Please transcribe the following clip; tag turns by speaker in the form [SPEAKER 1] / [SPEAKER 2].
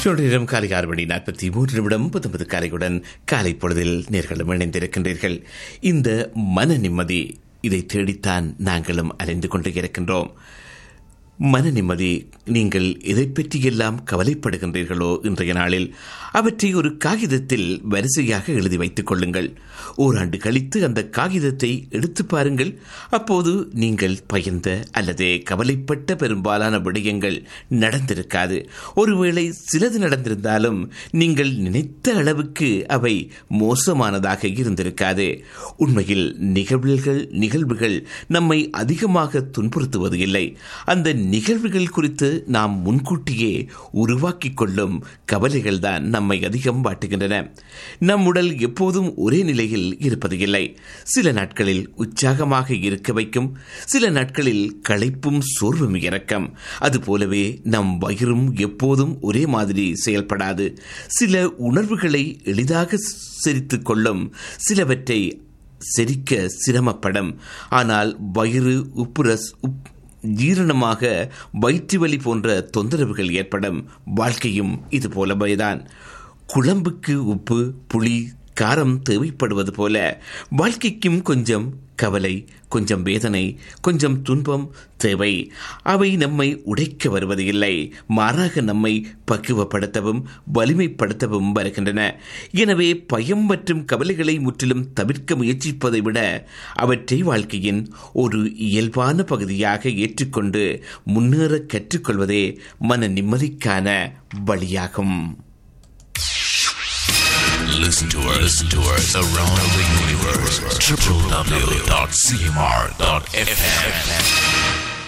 [SPEAKER 1] நேரம் காலை ஆறு மணி நாற்பத்தி மூன்று நிமிடம் பத்தொன்பது காலையுடன் காலை பொழுதில் நேர்களும் இணைந்திருக்கின்றீர்கள் இந்த மன நிம்மதி இதை தேடித்தான் நாங்களும் அலைந்து கொண்டு இருக்கின்றோம் மன நிம்மதி நீங்கள் எதை பற்றியெல்லாம் கவலைப்படுகின்றீர்களோ இன்றைய நாளில் அவற்றை ஒரு காகிதத்தில் வரிசையாக எழுதி வைத்துக் கொள்ளுங்கள் ஓராண்டு கழித்து அந்த காகிதத்தை எடுத்து பாருங்கள் அப்போது நீங்கள் பயந்த அல்லது கவலைப்பட்ட பெரும்பாலான விடயங்கள் நடந்திருக்காது ஒருவேளை சிலது நடந்திருந்தாலும் நீங்கள் நினைத்த அளவுக்கு அவை மோசமானதாக இருந்திருக்காது உண்மையில் நிகழ்வுகள் நிகழ்வுகள் நம்மை அதிகமாக துன்புறுத்துவது இல்லை அந்த நிகழ்வுகள் குறித்து நாம் முன்கூட்டியே உருவாக்கிக் கொள்ளும் கவலைகள் தான் நம்மை அதிகம் வாட்டுகின்றன நம் உடல் எப்போதும் ஒரே நிலையில் இருப்பது இல்லை சில நாட்களில் உற்சாகமாக இருக்க வைக்கும் சில நாட்களில் களைப்பும் சோர்வும் இறக்கம் அதுபோலவே நம் வயிறும் எப்போதும் ஒரே மாதிரி செயல்படாது சில உணர்வுகளை எளிதாக செரித்துக் கொள்ளும் சிலவற்றை செரிக்க சிரமப்படும் ஆனால் வயிறு உப்புரஸ் உப் ஜீரணமாக வயிற்று வலி போன்ற தொந்தரவுகள் ஏற்படும் வாழ்க்கையும் இது போலவேதான் குழம்புக்கு உப்பு புளி காரம் தேவைப்படுவது போல வாழ்க்கைக்கும் கொஞ்சம் கவலை கொஞ்சம் வேதனை கொஞ்சம் துன்பம் தேவை அவை நம்மை உடைக்க வருவது இல்லை மாறாக நம்மை பக்குவப்படுத்தவும் வலிமைப்படுத்தவும் வருகின்றன எனவே பயம் மற்றும் கவலைகளை முற்றிலும் தவிர்க்க முயற்சிப்பதை விட அவற்றை வாழ்க்கையின் ஒரு இயல்பான பகுதியாக ஏற்றுக்கொண்டு முன்னேற கற்றுக்கொள்வதே மன நிம்மதிக்கான வழியாகும்
[SPEAKER 2] Listen to us, listen to us around the universe. www.cmr.fm.